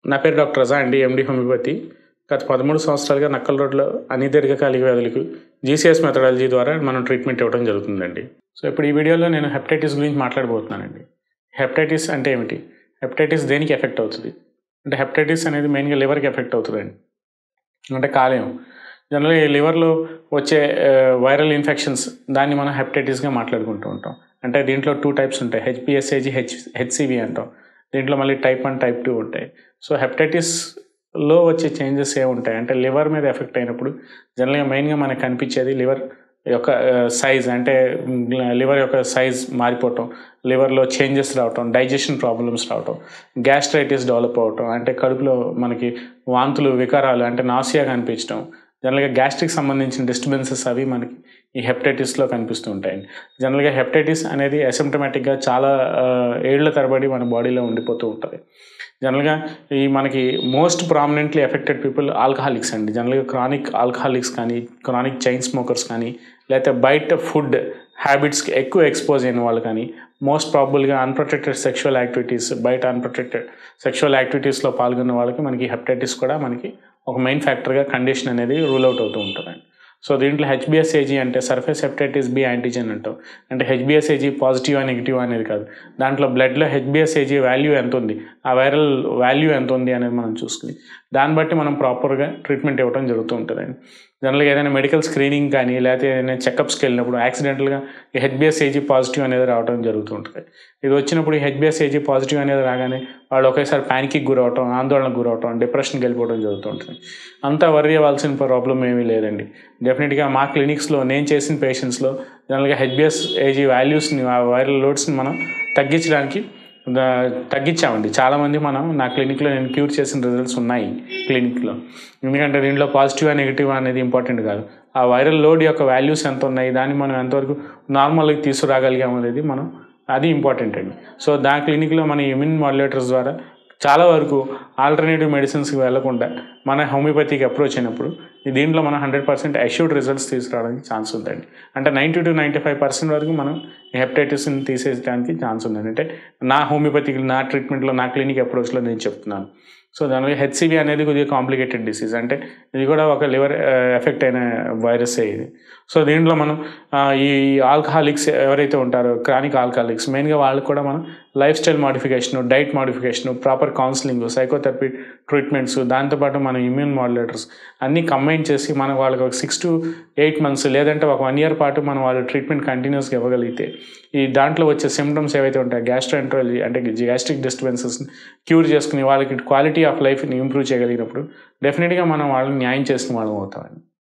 నా పేరు డాక్టర్ రజా అండి ఎండి హోమియోపతి గత పదమూడు సంవత్సరాలుగా నక్కల రోడ్లో అన్ని దీర్ఘకాలిక వ్యాధులకు జీసీఎస్ మెథడాలజీ ద్వారా మనం ట్రీట్మెంట్ ఇవ్వడం జరుగుతుందండి సో ఇప్పుడు ఈ వీడియోలో నేను హెపటైటిస్ గురించి మాట్లాడబోతున్నానండి హెపటైటిస్ అంటే ఏమిటి హెపటైటిస్ దేనికి ఎఫెక్ట్ అవుతుంది అంటే హెపటైటిస్ అనేది మెయిన్గా లివర్కి ఎఫెక్ట్ అవుతుందండి అంటే కాలేయం జనరల్గా ఈ లివర్లో వచ్చే వైరల్ ఇన్ఫెక్షన్స్ దాన్ని మనం హెపటైటిస్గా మాట్లాడుకుంటూ ఉంటాం అంటే దీంట్లో టూ టైప్స్ ఉంటాయి హెచ్పిఎస్ఏజి హెచ్ హెచ్సివి అంటాం దీంట్లో మళ్ళీ టైప్ వన్ టైప్ టూ ఉంటాయి సో హెపటైటిస్లో వచ్చే చేంజెస్ ఏముంటాయి అంటే లివర్ మీద ఎఫెక్ట్ అయినప్పుడు జనరల్గా మెయిన్గా మనకు కనిపించేది లివర్ యొక్క సైజ్ అంటే లివర్ యొక్క సైజ్ మారిపోవటం లివర్లో చేంజెస్ రావటం డైజెషన్ ప్రాబ్లమ్స్ రావటం గ్యాస్ట్రైటిస్ డెవలప్ అవటం అంటే కడుపులో మనకి వాంతులు వికారాలు అంటే నాసియా కనిపించడం జనరల్గా గ్యాస్ట్రిక్ సంబంధించిన డిస్టర్బెన్సెస్ అవి మనకి ఈ హెపటైటిస్లో కనిపిస్తూ ఉంటాయండి జనరల్గా హెపటైటిస్ అనేది అసిమ్టమాటిక్గా చాలా ఏళ్ల తరబడి మన బాడీలో ఉండిపోతూ ఉంటుంది జనరల్గా ఈ మనకి most prominently affected people alcoholics అండి జనరల్గా క్రానిక్ ఆల్కహాలిక్స్ కానీ క్రానిక్ చైన్ స్మోకర్స్ కానీ లేకపోతే బయట ఫుడ్ హ్యాబిట్స్కి ఎక్కువ ఎక్స్పోజ్ అయిన వాళ్ళు కానీ మోస్ట్ ప్రాబుల్గా అన్ప్రొటెక్టెడ్ సెక్షువల్ యాక్టివిటీస్ బయట అన్ప్రొటెక్టెడ్ సెక్షువల్ యాక్టివిటీస్లో పాల్గొన్న వాళ్ళకి మనకి హెపటైటిస్ కూడా మనకి ఒక మెయిన్ ఫ్యాక్టర్గా కండిషన్ అనేది రూల్ అవుట్ అవుతూ ఉంటుందండి సో దీంట్లో హెచ్బిఎస్ఏజీ అంటే సర్ఫేస్ హెపటైటిస్ బి యాంటీజెన్ అంటాం అంటే హెచ్బిఎస్ఏజీ పాజిటివ్ నెగిటివ్ అనేది కాదు దాంట్లో బ్లడ్లో హెచ్బిఎస్ఏజీ వాల్యూ ఎంత ఉంది ఆ వైరల్ వాల్యూ ఎంత ఉంది అనేది మనం చూసుకుని దాన్ని బట్టి మనం ప్రాపర్గా ట్రీట్మెంట్ ఇవ్వడం జరుగుతూ ఉంటుందండి జనరల్గా ఏదైనా మెడికల్ స్క్రీనింగ్ కానీ లేకపోతే ఏదైనా చెకప్స్కి వెళ్ళినప్పుడు యాక్సిడెంటల్గా ఈ హెచ్బిఎస్ఏజీ పాజిటివ్ అనేది రావడం జరుగుతూ ఉంటుంది ఇది వచ్చినప్పుడు ఈ హెచ్బిఎస్ఏజీ పాజిటివ్ అనేది రాగానే వాళ్ళు ఒకేసారి ప్యానిక్కి గురవటం ఆందోళనకు గురవటం డిప్రెషన్కి వెళ్ళిపోవడం జరుగుతూ ఉంటుంది అంతా వరి అవ్వాల్సిన ప్రాబ్లం ఏమీ లేదండి డెఫినెట్గా మా క్లినిక్స్లో నేను చేసిన పేషెంట్స్లో జనరల్గా హెచ్బిఎస్ ఏజీ వాల్యూస్ని ఆ వైరల్ లోడ్స్ని మనం తగ్గించడానికి తగ్గించామండి చాలామంది మనం నా క్లినిక్లో నేను క్యూర్ చేసిన రిజల్ట్స్ ఉన్నాయి క్లినిక్లో ఎందుకంటే దీంట్లో పాజిటివ్ నెగిటివ్ అనేది ఇంపార్టెంట్ కాదు ఆ వైరల్ లోడ్ యొక్క వాల్యూస్ ఎంత ఉన్నాయి దాన్ని మనం ఎంతవరకు నార్మల్గా తీసుకురాగలిగాం అనేది మనం అది ఇంపార్టెంట్ అండి సో దా క్లినిక్లో మన ఇమ్యూన్ మాడ్యులేటర్స్ ద్వారా చాలా వరకు ఆల్టర్నేటివ్ మెడిసిన్స్కి వెళ్లకుండా మన హోమియోపతికి అప్రోచ్ అయినప్పుడు దీంట్లో మనం హండ్రెడ్ పర్సెంట్ అష్యూర్డ్ రిజల్ట్స్ తీసుకురావడానికి ఛాన్స్ ఉందండి అంటే ninety two ninety five percent వరకు మనం హెపటైటిస్ని తీసేయడానికి ఛాన్స్ ఉందండి అంటే నా హోమియోపతికి నా ట్రీట్మెంట్లో నా క్లినిక్ అప్రోచ్లో నేను చెప్తున్నాను సో దానివల్ల హెచ్సివి అనేది కొద్దిగా కాంప్లికేటెడ్ డిసీజ్ అంటే ఇది కూడా ఒక లివర్ ఎఫెక్ట్ అయిన వైరసే ఇది సో దీంట్లో మనం ఈ ఆల్కహాలిక్స్ ఎవరైతే ఉంటారో క్రానిక్ ఆల్కహాలిక్స్ మెయిన్గా వాళ్ళకి కూడా మనం life style modification diet modification proper counselling psychotherapy treatments దాంతోపాటు మన ఇమ్యూన్ మాడ్యులేటర్స్ అన్నీ కంబైన్ చేసి మనం వాళ్ళకి ఒక సిక్స్ టు ఎయిట్ మంత్స్ లేదంటే ఒక వన్ ఇయర్ పాటు మనం వాళ్ళ ట్రీట్మెంట్ కంటిన్యూస్గా ఇవ్వగలిగితే ఈ దాంట్లో వచ్చే సిమ్టమ్స్ ఏవైతే ఉంటాయో గ్యాస్ట్రోఎంట్రాలజీ అంటే గ్యాస్ట్రిక్ డిస్టర్బెన్సెస్ క్యూర్ చేసుకుని వాళ్ళకి క్వాలిటీ ఆఫ్ లైఫ్ని ఇంప్రూవ్ చేయగలిగినప్పుడు డెఫినెట్గా మనం వాళ్ళని న్యాయం చేసిన వాళ్ళం అవుతామండి